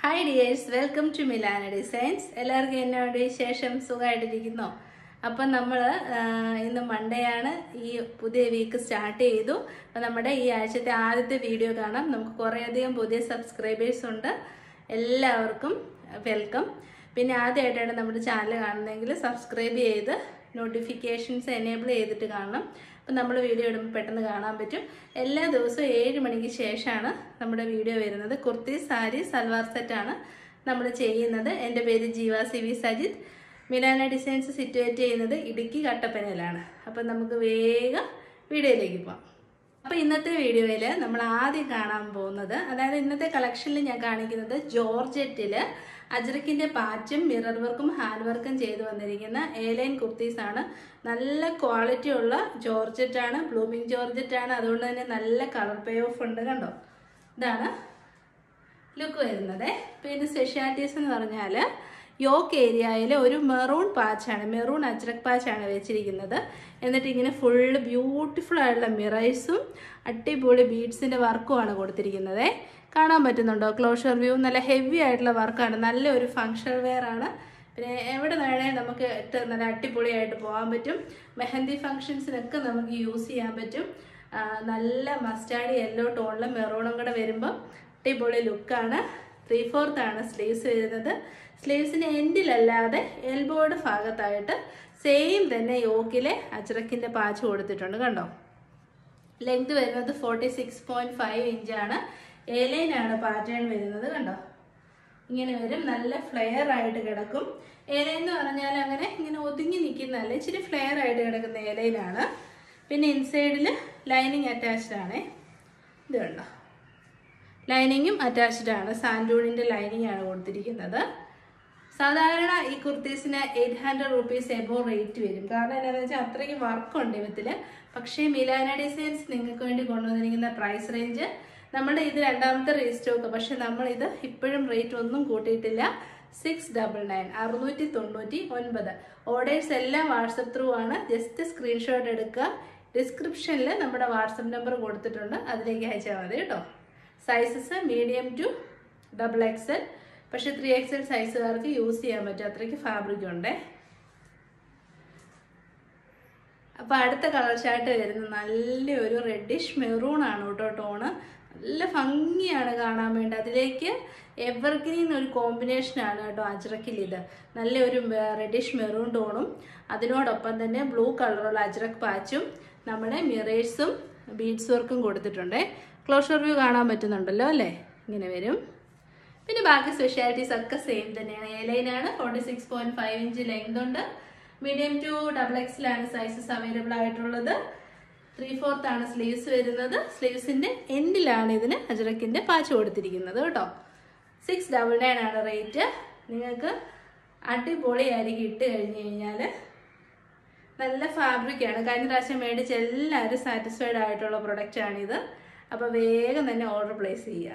hi dears welcome to Milana designs എല്ലാവർക്കും എന്നോട് വിശേഷം സുഖമായിട്ടിരിക്കുന്നോ അപ്പം നമ്മൾ ഇന്ന് മൺഡേ ആണ് ഈ പുതിയ വീക്ക് സ്റ്റാർട്ട് ചെയ്തു അപ്പം നമ്മുടെ ഈ ആഴ്ചത്തെ ആദ്യത്തെ വീഡിയോ കാണാം നമുക്ക് കുറേയധികം പുതിയ സബ്സ്ക്രൈബേഴ്സ് ഉണ്ട് എല്ലാവർക്കും വെൽക്കം പിന്നെ ആദ്യമായിട്ടാണ് നമ്മുടെ ചാനൽ കാണുന്നതെങ്കിൽ സബ്സ്ക്രൈബ് ചെയ്ത് നോട്ടിഫിക്കേഷൻസ് എനേബിൾ ചെയ്തിട്ട് കാണണം അപ്പം നമ്മൾ വീഡിയോ ഇടുമ്പോൾ പെട്ടെന്ന് കാണാൻ പറ്റും എല്ലാ ദിവസവും ഏഴ് മണിക്ക് ശേഷമാണ് നമ്മുടെ വീഡിയോ വരുന്നത് കുർത്തി സാരി സൽവാർ സെറ്റാണ് നമ്മൾ ചെയ്യുന്നത് എൻ്റെ പേര് Jeeva C V Sajith Milana designs situate ചെയ്യുന്നത് ഇടുക്കി കട്ടപ്പനയിലാണ് അപ്പം നമുക്ക് വേഗം വീഡിയോയിലേക്ക് പോകാം അപ്പോൾ ഇന്നത്തെ വീഡിയോയിൽ നമ്മൾ ആദ്യം കാണാൻ പോകുന്നത് അതായത് ഇന്നത്തെ കളക്ഷനിൽ ഞാൻ കാണിക്കുന്നത് ജോർജറ്റിൽ അജ്രക്കിൻ്റെ പാച്ചും മിറർ വർക്കും ഹാൻഡ് വർക്കും ചെയ്തു വന്നിരിക്കുന്ന ഏലൈൻ കുർത്തീസ് ആണ് നല്ല ക്വാളിറ്റി ഉള്ള ജോർജറ്റ് ആണ് ബ്ലൂമിങ് ജോർജറ്റ് ആണ് അതുകൊണ്ട് തന്നെ നല്ല കളർ പേ ഓഫ് ഉണ്ട് കണ്ടോ ഇതാണ് ലുക്ക് വരുന്നത് പിന്നെ സ്പെഷ്യാലിറ്റീസ് എന്ന് പറഞ്ഞാൽ യോക്ക് ഏരിയയിൽ ഒരു മെറൂൺ പാച്ചാണ് മെറൂൺ അജ്രക് പാച്ചാണ് വെച്ചിരിക്കുന്നത് എന്നിട്ട് ഇങ്ങനെ ഫുള്ള് ബ്യൂട്ടിഫുൾ ആയിട്ടുള്ള മിറേഴ്സും അടിപൊളി ബീഡ്സിൻ്റെ വർക്കുമാണ് കൊടുത്തിരിക്കുന്നത് കാണാൻ പറ്റുന്നുണ്ടോ ക്ലോഷർ വ്യൂ നല്ല ഹെവി ആയിട്ടുള്ള വർക്കാണ് നല്ല ഒരു ഫങ്ഷൻ വെയർ ആണ് പിന്നെ എവിടെ വേണേൽ നമുക്ക് ഇട്ട് നല്ല അടിപൊളിയായിട്ട് പോകാൻ പറ്റും മെഹന്തി ഫങ്ഷൻസിനൊക്കെ നമുക്ക് യൂസ് ചെയ്യാൻ പറ്റും ആ, നല്ല മസ്റ്റാർഡ് യെല്ലോ ടോണിൽ മെറൂണും കൂടെ വരുമ്പം അടിപൊളി ലുക്കാണ് ത്രീ ഫോർത്ത് ആണ് സ്ലീവ്സ് വരുന്നത് സ്ലീവ്സിൻ്റെ എൻഡിലല്ലാതെ എൽബോയുടെ ഭാഗത്തായിട്ട് സെയിം തന്നെ യോക്കിലെ അജ്രക്കിൻ്റെ പാച്ച് കൊടുത്തിട്ടുണ്ട് കണ്ടോ ലെങ്ത് വരുന്നത് ഫോർട്ടി സിക്സ് പോയിന്റ് ഫൈവ് ഇഞ്ചാണ് ഏലൈനാണ് പാറ്റേൺ വരുന്നത് കണ്ടോ ഇങ്ങനെ വരും നല്ല ഫ്ലെയർ ആയിട്ട് കിടക്കും ഏലൈൻ എന്ന് പറഞ്ഞാൽ അങ്ങനെ ഇങ്ങനെ ഒതുങ്ങി നിൽക്കുന്നതല്ല ഇച്ചിരി ഫ്ലെയർ ആയിട്ട് കിടക്കുന്ന ഏലൈനാണ് പിന്നെ ഇൻസൈഡിൽ ലൈനിങ് അറ്റാച്ച്ഡ് ആണ് ഇത് കണ്ടോ ലൈനിങ്ങും അറ്റാച്ച്ഡ് ആണ് സാൻഡൂണിൻ്റെ ലൈനിങ് ആണ് കൊടുത്തിരിക്കുന്നത് സാധാരണ ഈ കുർത്തീസിന് eight hundred rupees above rate വരും കാരണം എന്താണെന്ന് വെച്ചാൽ അത്രയ്ക്ക് വർക്കുണ്ട് ഇവത്തിൽ പക്ഷേ മിലാന ഡിസൈൻസ് നിങ്ങൾക്ക് വേണ്ടി കൊണ്ടുവന്നിരിക്കുന്ന പ്രൈസ് റേഞ്ച് നമ്മുടെ ഇത് രണ്ടാമത്തെ റീസ്റ്റോക്ക് പക്ഷെ നമ്മൾ ഇത് ഇപ്പോഴും റേറ്റ് ഒന്നും കൂട്ടിയിട്ടില്ല സിക്സ് ഡബിൾ നയൻ അറുന്നൂറ്റി തൊണ്ണൂറ്റി ഒൻപത് ഓർഡേഴ്സ് എല്ലാം വാട്സപ്പ് ത്രൂ ആണ് ജസ്റ്റ് സ്ക്രീൻഷോട്ട് എടുക്കുക ഡിസ്ക്രിപ്ഷനിൽ നമ്മുടെ വാട്സപ്പ് നമ്പർ കൊടുത്തിട്ടുണ്ട് അതിലേക്ക് അയച്ചാൽ മതി കേട്ടോ sizes medium to double XL പക്ഷെ ത്രീ എക്സൽ സൈസുകാർക്ക് യൂസ് ചെയ്യാൻ പറ്റും അത്രയ്ക്ക് ഫാബ്രിക് ഉണ്ടേ അപ്പൊ അടുത്ത കളർ ചാർട്ട് വരുന്ന നല്ലൊരു റെഡിഷ് മെറൂൺ ആണ് കേട്ടോ ടോണ് നല്ല ഭംഗിയാണ് കാണാൻ വേണ്ടി അതിലേക്ക് എവർഗ്രീൻ ഒരു കോമ്പിനേഷൻ ആണ് കേട്ടോ അജ്രക്കിൽ ഇത് നല്ലൊരു റെഡിഷ് മെറൂൺ ടോണും അതിനോടൊപ്പം തന്നെ ബ്ലൂ കളറുള്ള അജ്രക് പാച്ചും നമ്മുടെ മിറേഴ്സും ബീഡ്സ് വർക്കും കൊടുത്തിട്ടുണ്ട് ക്ലോഷർ വ്യൂ കാണാൻ പറ്റുന്നുണ്ടല്ലോ അല്ലേ ഇങ്ങനെ വരും പിന്നെ ബാക്കി സ്പെഷ്യാലിറ്റീസ് ഒക്കെ സെയിം തന്നെയാണ് എ ലൈനാണ് forty six point five inch length ഉണ്ട് മീഡിയം ടു ഡബിൾ എക്സിലാണ് സൈസസ് അവൈലബിൾ ആയിട്ടുള്ളത് ത്രീ ഫോർത്ത് ആണ് സ്ലീവ്സ് വരുന്നത് സ്ലീവ്സിന്റെ എൻഡിലാണ് ഇതിന് അജറക്കിന്റെ പാച്ച് കൊടുത്തിരിക്കുന്നത് കേട്ടോ സിക്സ് ഡബിൾ നയൻ ആണ് റേറ്റ് നിങ്ങൾക്ക് അടിപൊളിയായിരിക്കും ഇട്ട് കഴിഞ്ഞ് കഴിഞ്ഞാൽ നല്ല ഫാബ്രിക്കാണ് കഴിഞ്ഞ പ്രാവശ്യം മേടിച്ച് എല്ലാവരും സാറ്റിസ്ഫൈഡ് ആയിട്ടുള്ള പ്രൊഡക്റ്റ് ആണിത് അപ്പോൾ വേഗം തന്നെ ഓർഡർ പ്ലേസ് ചെയ്യുക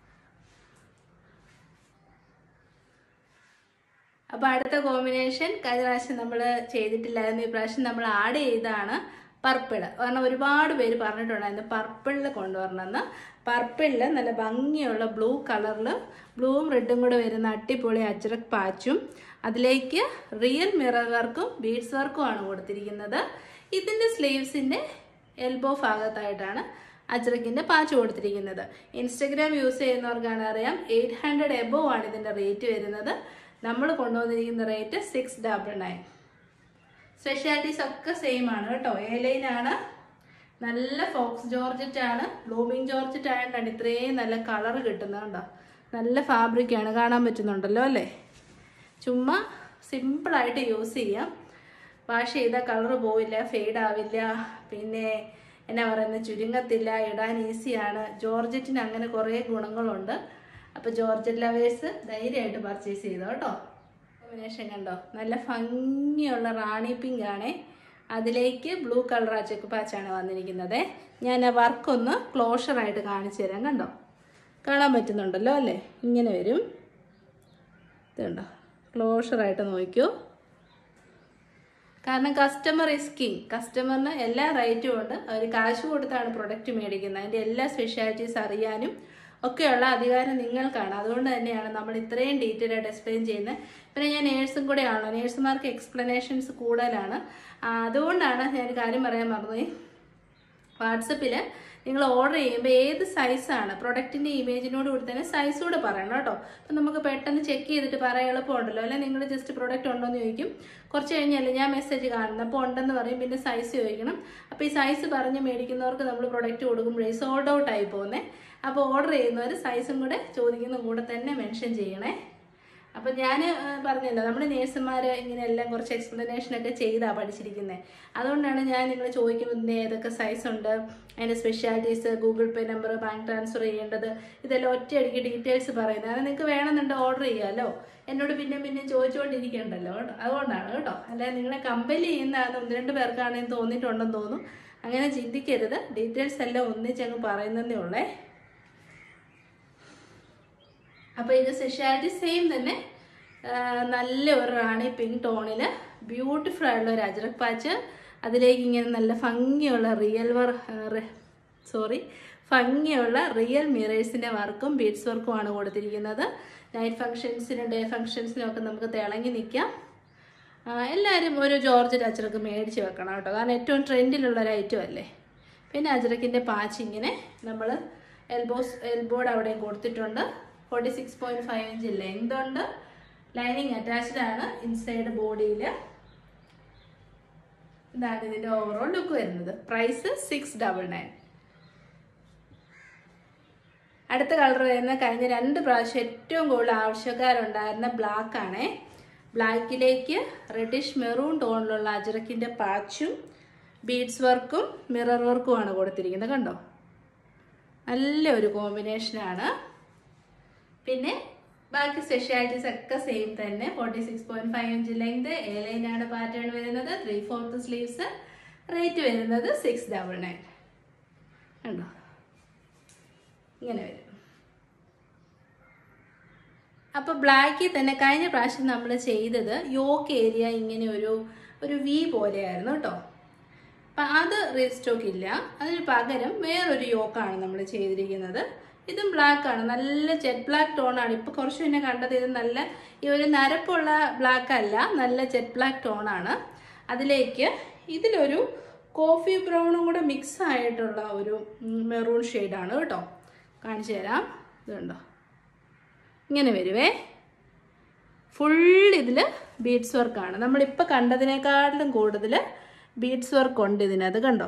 അപ്പോൾ അടുത്ത കോമ്പിനേഷൻ കഴിഞ്ഞ പ്രാവശ്യം നമ്മൾ ചെയ്തിട്ടില്ലായിരുന്നു ഈ പ്രാവശ്യം നമ്മൾ ആഡ് ചെയ്താണ് പർപ്പിൾ കാരണം ഒരുപാട് പേര് പറഞ്ഞിട്ടുണ്ടായിരുന്നു പർപ്പിളിൽ കൊണ്ടുവരണമെന്ന് പർപ്പിളിൽ നല്ല ഭംഗിയുള്ള ബ്ലൂ കളറിൽ ബ്ലൂവും റെഡും കൂടെ വരുന്ന അടിപൊളി അജ്രക് പാച്ചും അതിലേക്ക് റിയൽ മിറർ വർക്കും ബീഡ്സ് വർക്കും ആണ് കൊടുത്തിരിക്കുന്നത് ഇതിൻ്റെ സ്ലീവ്സിൻ്റെ എൽബോ ഭാഗത്തായിട്ടാണ് അജ്രക്കിൻ്റെ പാച്ച് കൊടുത്തിരിക്കുന്നത് ഇൻസ്റ്റഗ്രാം യൂസ് ചെയ്യുന്നവർക്കാണ് അറിയാം എയ്റ്റ് ഹൺഡ്രഡ് എബോ ആണ് ഇതിൻ്റെ റേറ്റ് വരുന്നത് നമ്മൾ കൊണ്ടുവന്നിരിക്കുന്ന rate six double nine specialities ഒക്കെ സെയിം ആണ് കേട്ടോ എ ലൈൻ ആണ് നല്ല ഫോക്സ് ജോർജറ്റ് ആണ് ബ്ലൂമിങ് ജോർജറ്റ് ആയതുകൊണ്ടാണ് ഇത്രയും നല്ല കളർ കിട്ടുന്നത് കണ്ടോ നല്ല ഫാബ്രിക് ആണ് കാണാൻ പറ്റുന്നുണ്ടല്ലോ അല്ലേ ചുമ്മാ സിമ്പിളായിട്ട് യൂസ് ചെയ്യാം വാഷ് ചെയ്താൽ കളർ പോവില്ല ഫെയ്ഡ് ആവില്ല പിന്നെ എന്നാ പറയുന്നത് ചുരുങ്ങത്തില്ല ഇടാൻ ഈസിയാണ് ജോർജറ്റിന് അങ്ങനെ കുറേ ഗുണങ്ങളുണ്ട് അപ്പോൾ ജോർജറ്റ് ലവേഴ്സ് ധൈര്യമായിട്ട് പർച്ചേസ് ചെയ്തോ കേട്ടോ കോമ്പിനേഷൻ കണ്ടോ നല്ല ഭംഗിയുള്ള റാണി പിങ്ക് ആണേ അതിലേക്ക് ബ്ലൂ കളർ ചെക്ക് പാച്ചാണ് വന്നിരിക്കുന്നത് ഞാൻ ആ വർക്കൊന്ന് ക്ലോഷറായിട്ട് കാണിച്ചു തരാം കണ്ടോ കാണാൻ പറ്റുന്നുണ്ടല്ലോ അല്ലേ ഇങ്ങനെ വരും ഇതുണ്ടോ ക്ലോഷറായിട്ട് നോക്കൂ കാരണം കസ്റ്റമർ ഇസ് കിങ് കസ്റ്റമറിന് എല്ലാ റേറ്റും ഉണ്ട് അവർ കാശ് കൊടുത്താണ് പ്രൊഡക്റ്റ് മേടിക്കുന്നത് അതിൻ്റെ എല്ലാ സ്പെഷ്യാലിറ്റീസ് അറിയാനും ഒക്കെയുള്ള അധികാരം നിങ്ങൾക്കാണ് അതുകൊണ്ട് തന്നെയാണ് നമ്മൾ ഇത്രയും ഡീറ്റെയിൽ ആയിട്ട് എക്സ്പ്ലെയിൻ ചെയ്യുന്നത് പിന്നെ ഞാൻ നേഴ്സും കൂടെ ആണല്ലോ നേഴ്സുമാർക്ക് എക്സ്പ്ലനേഷൻസ് കൂടുതലാണ് ആ, അതുകൊണ്ടാണ് ഞാൻ ഒരു കാര്യം പറയാൻ മറന്നുപോയി വാട്സപ്പിൽ നിങ്ങൾ ഓർഡർ ചെയ്യുമ്പോൾ ഏത് സൈസാണ് പ്രൊഡക്റ്റിൻ്റെ ഇമേജിനോട് കൂടി തന്നെ സൈസ് കൂടെ പറയണം കേട്ടോ അപ്പം നമുക്ക് പെട്ടെന്ന് ചെക്ക് ചെയ്തിട്ട് പറയാൻ എളുപ്പമുണ്ടല്ലോ അല്ലെ നിങ്ങൾ ജസ്റ്റ് പ്രൊഡക്റ്റ് ഉണ്ടോ എന്ന് ചോദിക്കും കുറച്ച് കഴിഞ്ഞല്ലേ ഞാൻ മെസ്സേജ് കാണുന്നത് അപ്പോൾ ഉണ്ടെന്ന് പറയും പിന്നെ സൈസ് ചോദിക്കണം അപ്പോൾ ഈ സൈസ് പറഞ്ഞ് മേടിക്കുന്നവർക്ക് നമ്മൾ പ്രൊഡക്റ്റ് കൊടുക്കുമ്പോഴേ സോൾഡ് ഔട്ട് ആയി പോകുന്നത് അപ്പോൾ ഓർഡർ ചെയ്യുന്നവർ സൈസും കൂടെ ചോദിക്കുന്ന കൂടെ തന്നെ മെൻഷൻ ചെയ്യണേ അപ്പം ഞാൻ പറഞ്ഞല്ലോ നമ്മുടെ നേഴ്സുമാർ ഇങ്ങനെ എല്ലാം കുറച്ച് എക്സ്പ്ലനേഷൻ ഒക്കെ ചെയ്താ പഠിച്ചിരിക്കുന്നത് അതുകൊണ്ടാണ് ഞാൻ നിങ്ങൾ ചോദിക്കുന്നത് ഏതൊക്കെ സൈസ് ഉണ്ട് അതിൻ്റെ specialities Google pay number bank transfer ചെയ്യേണ്ടത് ഇതെല്ലാം ഒറ്റയടിക്ക് ഡീറ്റെയിൽസ് പറയുന്നത് അത് നിങ്ങൾക്ക് വേണമെന്നുണ്ടെങ്കിൽ ഓർഡർ ചെയ്യാമല്ലോ എന്നോട് പിന്നെ പിന്നെ ചോദിച്ചുകൊണ്ടിരിക്കണ്ടല്ലോ കേട്ടോ അതുകൊണ്ടാണ് കേട്ടോ അല്ലാതെ നിങ്ങളെ കമ്പനി ചെയ്യുന്നതാണ് ഒന്ന് രണ്ട് പേർക്കാണെന്ന് തോന്നിയിട്ടുണ്ടെന്ന് തോന്നുന്നു അങ്ങനെ ചിന്തിക്കരുത് ഡീറ്റെയിൽസ് എല്ലാം ഒന്നിച്ചങ്ങ് പറയുന്നതേ ഉള്ളേ അപ്പോൾ ഇത് സ്പെഷ്യാലിറ്റി സെയിം തന്നെ ആ, നല്ല ഒരു റാണി പിങ്ക് ടോണിൽ ബ്യൂട്ടിഫുൾ ആയിട്ടുള്ള ഒരു അജ്രക് പാച്ച് അതിലേക്ക് ഇങ്ങനെ നല്ല ഭംഗിയുള്ള റിയൽ വർ സോറി ഭംഗിയുള്ള റിയൽ മിറേഴ്സിൻ്റെ വർക്കും ബീഡ്സ് വർക്കുമാണ് കൊടുത്തിരിക്കുന്നത് നൈറ്റ് ഫങ്ഷൻസിനും ഡേ ഫങ്ഷൻസിനും ഒക്കെ നമുക്ക് തിളങ്ങി നിൽക്കാം ആ, എല്ലാവരും ഒരു ജോർജറ്റ് അജ്രക്ക് മേടിച്ച് വെക്കണം കേട്ടോ കാരണം ഏറ്റവും ട്രെൻഡിലുള്ള ഒരു ഐറ്റം അല്ലേ പിന്നെ അജ്രക്കിൻ്റെ പാച്ച് ഇങ്ങനെ നമ്മൾ എൽബോസ് എൽബോർഡ് അവിടെയും കൊടുത്തിട്ടുണ്ട് forty six point five inch length ഉണ്ട് ലൈനിങ് അറ്റാച്ച്ഡ് ആണ് ഇൻസൈഡ് ബോഡിയിൽ ഇതാണ് ഇതിൻ്റെ ഓവറോൾ ലുക്ക് വരുന്നത് പ്രൈസ് സിക്സ് ഡബിൾ നയൻ അടുത്ത കളർ വരുന്ന കഴിഞ്ഞ രണ്ട് പ്രാവശ്യം ഏറ്റവും കൂടുതൽ ആവശ്യക്കാരുണ്ടായിരുന്ന ബ്ലാക്ക് ആണേ ബ്ലാക്കിലേക്ക് റെഡിഷ് മെറൂൺ ടോണിലുള്ള അജറക്കിൻ്റെ പാച്ചും ബീഡ്സ് വർക്കും മിറർ വർക്കുമാണ് കൊടുത്തിരിക്കുന്നത് കണ്ടോ നല്ല ഒരു കോമ്പിനേഷനാണ് പിന്നെ ബാക്കി സ്പെഷ്യാലിറ്റീസ് ഒക്കെ സെയിം തന്നെ forty six point five inch length A ലൈനാണ് പാറ്റേൺ വരുന്നത് ത്രീ ഫോർത്ത് സ്ലീവ്സ് റേറ്റ് വരുന്നത് സിക്സ് ഡബിൾ നയൻ കണ്ടോ ഇങ്ങനെ വരും അപ്പോൾ ബ്ലാക്കിൽ തന്നെ കഴിഞ്ഞ പ്രാവശ്യം നമ്മൾ ചെയ്തത് യോക്ക് ഏരിയ ഇങ്ങനെ ഒരു ഒരു വി പോലെയായിരുന്നു കേട്ടോ അപ്പം അത് റീസ്റ്റോക്ക് ഇല്ല അതിന് പകരം വേറൊരു യോക്കാണ് നമ്മൾ ചെയ്തിരിക്കുന്നത് ഇതും ബ്ലാക്ക് ആണ് നല്ല ജെറ്റ് ബ്ലാക്ക് ടോണാണ് ഇപ്പോൾ കുറച്ച് മുന്നേ കണ്ടത് ഇത് നല്ല ഈ ഒരു നരപ്പുള്ള ബ്ലാക്ക് അല്ല നല്ല ജെറ്റ് ബ്ലാക്ക് ടോണാണ് അതിലേക്ക് ഇതിലൊരു കോഫി ബ്രൗണും കൂടെ മിക്സ് ആയിട്ടുള്ള ഒരു മെറൂൺ ഷെയ്ഡാണ് കേട്ടോ കാണിച്ചു തരാം ഇതുണ്ടോ ഇങ്ങനെ വരുവേ ഫുൾ ഇതിൽ ബീഡ്സ് വർക്കാണ് നമ്മളിപ്പോൾ കണ്ടതിനേക്കാട്ടിലും കൂടുതൽ ബീഡ്സ് വർക്ക് ഉണ്ട് ഇതിനകത്ത് കണ്ടോ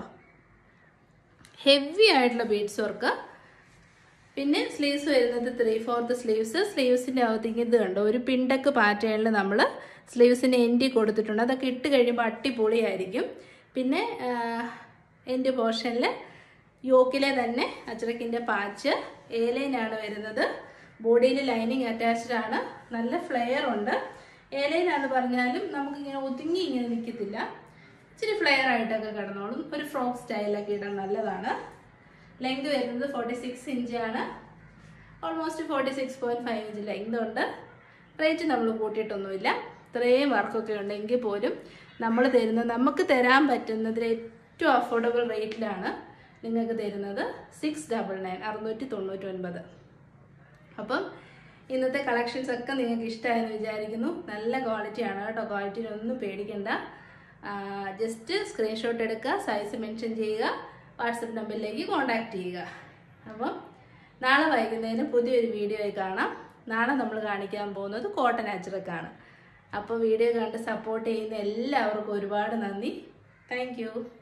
ഹെവി ആയിട്ടുള്ള ബീഡ്സ് വർക്ക് പിന്നെ സ്ലീവ്സ് വരുന്നത് ത്രീ ഫോർത്ത് സ്ലീവ്സ് സ്ലീവ്സിൻ്റെ അകത്തേക്ക് ഇത് കണ്ടോ ഒരു പിണ്ടക്ക് പാറ്റേണിൽ നമ്മൾ സ്ലീവ്സിൻ്റെ എൻഡി കൊടുത്തിട്ടുണ്ട് അതൊക്കെ ഇട്ട് കഴിയുമ്പോൾ അടിപൊളിയായിരിക്കും പിന്നെ എൻ്റെ പോർഷനിൽ യോക്കിലെ തന്നെ അച്ചറക്കിൻ്റെ പാച്ച് ഏലൈനാണ് വരുന്നത് ബോഡിയിൽ ലൈനിങ് അറ്റാച്ച്ഡ് ആണ് നല്ല ഫ്ലെയർ ഉണ്ട് ഏലൈനാന്ന് പറഞ്ഞാലും നമുക്കിങ്ങനെ ഒതുങ്ങി ഇങ്ങനെ നിൽക്കത്തില്ല ഇച്ചിരി ഫ്ലെയർ ആയിട്ടൊക്കെ കിടന്നോളും ഒരു ഫ്രോക്ക് സ്റ്റൈലൊക്കെ ഇടാൻ നല്ലതാണ് ലെങ്ത് വരുന്നത് ഫോർട്ടി സിക്സ് ഇഞ്ചാണ് almost forty six point five inch length ഉണ്ട് റേറ്റ് നമ്മൾ കൂട്ടിയിട്ടൊന്നുമില്ല ഇത്രയും വർക്കൊക്കെ ഉണ്ടെങ്കിൽ പോലും നമ്മൾ തരുന്ന നമുക്ക് തരാൻ പറ്റുന്നതിൽ ഏറ്റവും അഫോർഡബിൾ റേറ്റിലാണ് നിങ്ങൾക്ക് തരുന്നത് സിക്സ് ഡബിൾ നയൻ അറുന്നൂറ്റി തൊണ്ണൂറ്റി ഒൻപത് അപ്പം ഇന്നത്തെ കളക്ഷൻസ് ഒക്കെ നിങ്ങൾക്ക് ഇഷ്ടമായെന്ന് വിചാരിക്കുന്നു നല്ല ക്വാളിറ്റിയാണ് കേട്ടോ ക്വാളിറ്റിയിലൊന്നും പേടിക്കണ്ട ജസ്റ്റ് സ്ക്രീൻഷോട്ട് എടുക്കുക സൈസ് മെൻഷൻ ചെയ്യുക വാട്സപ്പ് നമ്പറിലേക്ക് കോൺടാക്റ്റ് ചെയ്യുക അപ്പം നാളെ വൈകുന്നേരം പുതിയൊരു വീഡിയോ ആയി കാണാം നാളെ നമ്മൾ കാണിക്കാൻ പോകുന്നത് കോട്ടൺ അച്ചറക്കാണ് അപ്പോൾ വീഡിയോ കണ്ട് സപ്പോർട്ട് ചെയ്യുന്ന എല്ലാവർക്കും ഒരുപാട് നന്ദി താങ്ക്